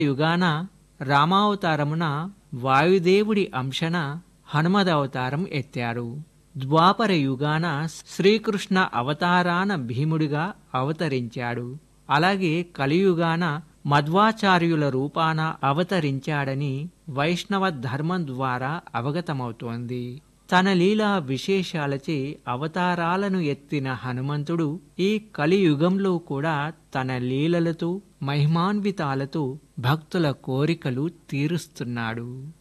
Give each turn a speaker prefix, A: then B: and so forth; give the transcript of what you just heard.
A: యుగాన రామావతారమున వాయుదేవుడి అంశన హనుమదవతారం ఎత్తారు ద్వాపర యుగాన శ్రీకృష్ణ అవతారాన భీముడిగా అవతరించాడు అలాగే కలియుగాన మధ్వాచార్యుల రూపాన అవతరించాడని వైష్ణవ ధర్మం ద్వారా అవగతమవుతోంది తన లీలా విశేషాలచే అవతారాలను ఎత్తిన హనుమంతుడు ఈ కలియుగంలో కూడా తన లీలలతో మహిమాన్వితాలతో భక్తుల కోరికలు తీరుస్తున్నాడు